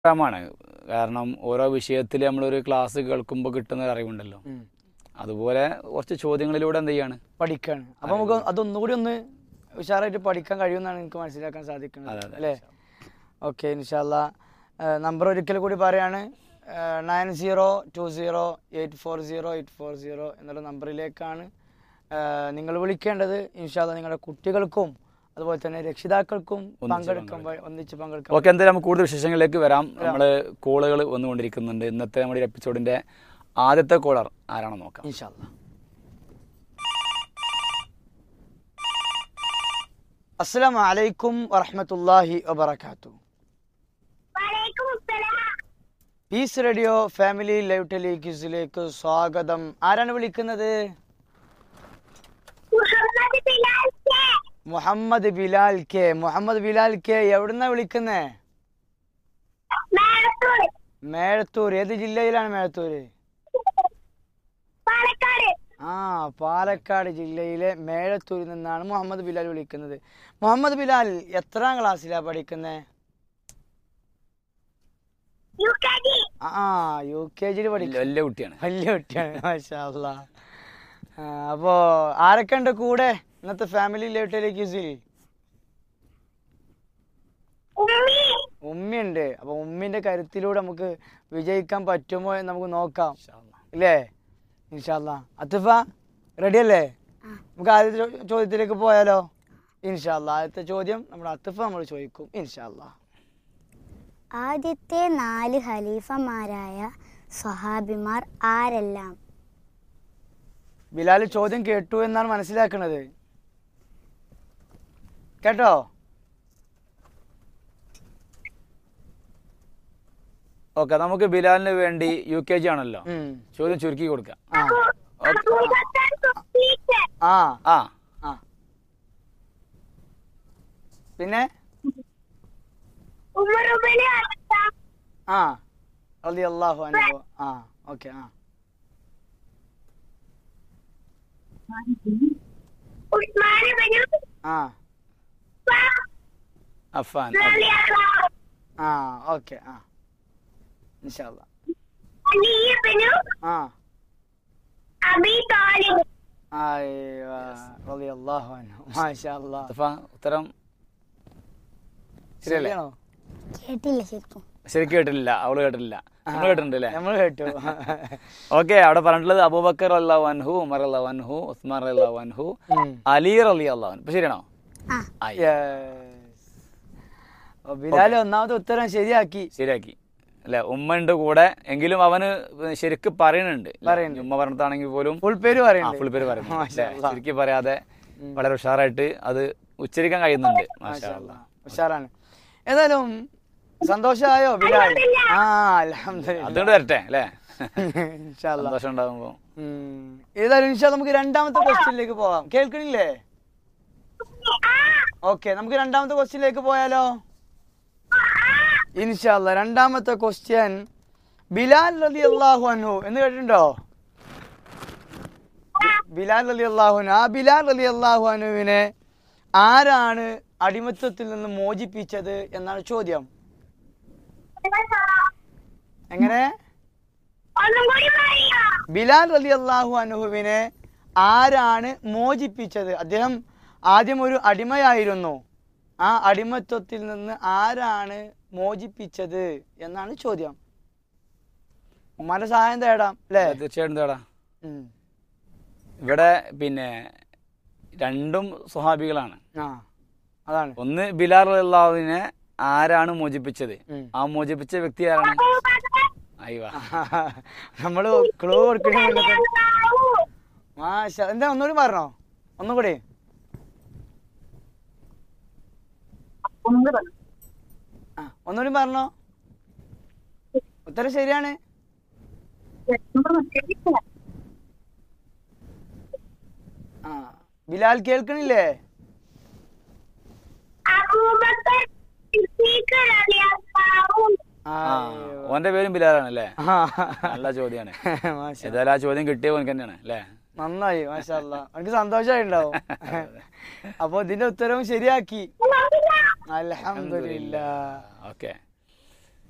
പ്രോഗ്രാമാണ് കാരണം ഓരോ വിഷയത്തിൽ നമ്മളൊരു ക്ലാസ് കേൾക്കുമ്പോൾ കിട്ടുന്ന ഒരു അറിവുണ്ടല്ലോ ഉം. അതുപോലെ കുറച്ച് ചോദ്യങ്ങളിലൂടെ എന്ത് ചെയ്യാണ് പഠിക്കാണ് അപ്പൊ നമുക്ക് അതൊന്നുകൂടി ഒന്ന് ഉഷാറായിട്ട് പഠിക്കാൻ കഴിയുമെന്നാണ് എനിക്ക് മനസ്സിലാക്കാൻ സാധിക്കുന്നത് അതെ, അതെ. അല്ലേ ഓക്കെ ഇൻഷാല്ല നമ്പർ ഒരിക്കൽ കൂടി പറയാണ് nine zero two zero eight four zero eight four zero എന്നുള്ള നമ്പറിലേക്കാണ് നിങ്ങൾ വിളിക്കേണ്ടത് ഇൻഷാല്ല നിങ്ങളുടെ കുട്ടികൾക്കും അതുപോലെ തന്നെ രക്ഷിതാക്കൾക്കും പങ്കെടുക്കാൻ ഒന്നിച്ച് പങ്കെടുക്കാൻ ഓക്കെ എന്തായാലും നമുക്ക് കൂടുതൽ വിശേഷങ്ങളിലേക്ക് വരാം നമ്മൾ കോളുകൾ വന്നുകൊണ്ടിരിക്കുന്നുണ്ട് ഇന്നത്തെ നമ്മുടെ എപ്പിസോഡിന്റെ ആദ്യത്തെ കോളർ ആരാണെന്ന് നോക്കാം ഇൻഷാല്ല അസ്സലാമു അലൈക്കും വറഹ്മത്തുള്ളാഹി വബറകാതുഹു വലൈക്കും അസ്സലാം പീസ് റേഡിയോ ഫാമിലി ലൈവ് ടെലിക്യൂസിലേക്ക് സ്വാഗതം ആരാണ് വിളിക്കുന്നത് Muhammad Bilal K Muhammad Bilal K Muhammad Bilal K എവിടുന്നാ വിളിക്കുന്നേ മേളത്തൂർ മേഴത്തൂർ ഏത് ജില്ലയിലാണ് മേഴത്തൂർ പാലക്കാട് ആ പാലക്കാട് ജില്ലയിലെ മേഴത്തൂരിൽ നിന്നാണ് മുഹമ്മദ് ബിലാൽ വിളിക്കുന്നത് മുഹമ്മദ് ബിലാൽ എത്രാം ക്ലാസ്സിലാ പഠിക്കുന്നേ യു കെ ജി ആ യു കെ ജിയിൽ പഠിക്കും വലിയ കുട്ടിയാണ് വലിയ കുട്ടിയാണ് മാഷാ അല്ലാ. ആ, അപ്പോ ആരൊക്കെ ഉണ്ട് കൂടെ ഇന്നത്തെ ഫാമിലി ലൈവ് ടെലിക്യൂസിൽ ഉമ്മി ഉമ്മയുണ്ട് അപ്പൊ ഉമ്മിന്റെ കരുത്തിലൂടെ നമുക്ക് വിജയിക്കാൻ പറ്റുമോ എന്ന് നമുക്ക് നോക്കാം ഇല്ലേ ഇൻഷാല്ല അത്തിഫ റെഡി അല്ലേ നമുക്ക് ആദ്യത്തെ ചോ- ചോദ്യത്തിലേക്ക് പോയാലോ ഇൻഷാല്ല ആദ്യത്തെ ചോദ്യം നമ്മുടെ അത്തിഫ നമ്മൾ ചോദിക്കും ഇൻഷാല്ല ആദ്യത്തെ നാല് ഖലീഫമാരായ സ്വഹാബിമാർ ആരെല്ലാം ബിലാൽ ചോദ്യം കേട്ടു എന്നാണ് മനസ്സിലാക്കുന്നത് കേട്ടോ ഓക്കെ നമുക്ക് ബിലാലിന് വേണ്ടി യു കെ ജി ആണല്ലോ ഉം. ചോദ്യം ചുരുക്കി കൊടുക്കാം ആ അബൂബക്കർ സിദ്ദീഖ് ആ ആ ആ പിന്നെ ഉമർ ഇബ്നു ഖത്താബ് ആ റളിയല്ലാഹു അൻഹു ആ ഓക്കെ ആ ഉസ്മാൻ ഇബ്നു ആ അഫാൻ റളിയല്ലാഹു ആ ഓക്കെ ആ ഇൻഷാല്ലാ അലി ഇബ്നു ആ അബി താലിബ് അയ്യോ റളിയല്ലാഹു അൻഹു മാഷാ അല്ലാ അഫ ഉത്തരം ശരിയല്ലേ ശരിയാണോ കേട്ടില്ല ശരിക്കും ശരിക്കും കേട്ടിട്ടില്ല അവള് കേട്ടിട്ടില്ല നമ്മൾ കേട്ടിട്ടുണ്ട് അല്ലേ നമ്മൾ കേട്ടു ഓക്കെ അവിടെ പറഞ്ഞിട്ടുള്ളത് അബൂബക്കർ അള്ളാഹു അൻഹു ഉമർ അള്ളാഹു അൻഹു ഉസ്മാൻ അള്ളാഹു അൻഹു ഉം. അലി അലി അള്ളാഹു ഇപ്പൊ ശരിയാണോ ആ ആയി. Yes. ഓ, ബിലാൽ ഒന്നാമത്തെ ഉത്തരം ശരിയാക്കി ശരിയാക്കി അല്ലെ ഉമ്മ ഉണ്ട് കൂടെ എങ്കിലും അവന് ശരിക്ക് പറയുന്നുണ്ട് ഇല്ലേ? പറയുന്നുണ്ട്. ഉമ്മ പറഞ്ഞിട്ടാണെങ്കിൽ പോലും ഫുൾ പേര് ആ പറയുന്നുണ്ട് ഫുൾ പേര് പറയുന്നു മാഷാ അല്ലേ? അല്ലാ. ശരിക്ക് പറയാതെ വളരെ ഉഷാറായിട്ട് അത് ഉച്ചരിക്കാൻ കഴിയുന്നുണ്ട് മാഷാ മാഷാ അല്ലാ. അല്ലാ. ഉഷാറാണ് ഏതായാലും സന്തോഷമായോ ബിലാൽ ആ അൽഹംദുലില്ലാ അതുകൊണ്ട് വരട്ടെ അല്ലേ ഇൻഷാ അല്ലാ. സന്തോഷം ഉണ്ടാകുമ്പോ ഉം. ഏതായാലും ഇൻഷാ നമുക്ക് രണ്ടാമത്തെ ക്വസ്റ്റ്യനിലേക്ക് പോവാം കേൾക്കണില്ലേ ഓക്കെ നമുക്ക് രണ്ടാമത്തെ ക്വസ്റ്റ്യനിലേക്ക് പോയാലോ ഇൻഷാല്ല രണ്ടാമത്തെ ക്വസ്റ്റ്യൻ ബിലാൽ റലി അള്ളാഹു അൻഹു എന്ന് കേട്ടിട്ടുണ്ടോ ബിലാൽ റലി അള്ളാഹു അൻഹു ആ ബിലാൽ റലി അള്ളാഹു അനുവിനെ ആരാണ് അടിമത്വത്തിൽ നിന്ന് മോചിപ്പിച്ചത് എന്നാണ് ചോദ്യം എങ്ങനെ ഒന്നും കൂടി പറയാ ബിലാൽ റലി അള്ളാഹു അനുഹുവിനെ ആരാണ് മോചിപ്പിച്ചത് അദ്ദേഹം ആദ്യം ഒരു അടിമയായിരുന്നു ആ അടിമത്വത്തിൽ നിന്ന് ആരാണ് മോചിപ്പിച്ചത് എന്നാണ് ചോദ്യം ഉമ്മാന്റെ സഹായം തേടാം അല്ലേ തീർച്ചയായിട്ടും തേടാ ഉം. ഇവിടെ പിന്നെ രണ്ടും സ്വഹാബികളാണ് ആ അതാണ് ഒന്ന് ബിലാൽ അള്ളാഹുവിനെ ആരാണ് മോചിപ്പിച്ചത് ഉം. ആ മോചിപ്പിച്ച വ്യക്തി ആരാണ് അബൂബക്കർ അയ്യോ നമ്മള് ക്ലൂ കൊടുക്കണ മാഷ എന്താ ഒന്നുകൂടി പറഞ്ഞോ ഒന്നും കൂടി ആ ഒന്നുകൂടി പറഞ്ഞോ ഉത്തരം ശരിയാണ് ആ ബിലാൽ കേൾക്കണില്ലേ അബൂബക്കർ സിദ്ദീഖ് റളിയല്ലാഹു ആ ഓന്റെ പേരും ബിലാലാണ് അല്ലേ ആ. നല്ല ചോദ്യമാണ് മാഷാ. ഏതായാലും ആ ചോദ്യം കിട്ടിയ ഓനക്ക് തന്നെയാണ് അല്ലേ നന്നായി മാഷല്ല എനിക്ക് സന്തോഷമായിട്ടുണ്ടാവും അപ്പൊ ഇതിന്റെ ഉത്തരവും ശരിയാക്കി അലഹമില്ല ഓക്കെ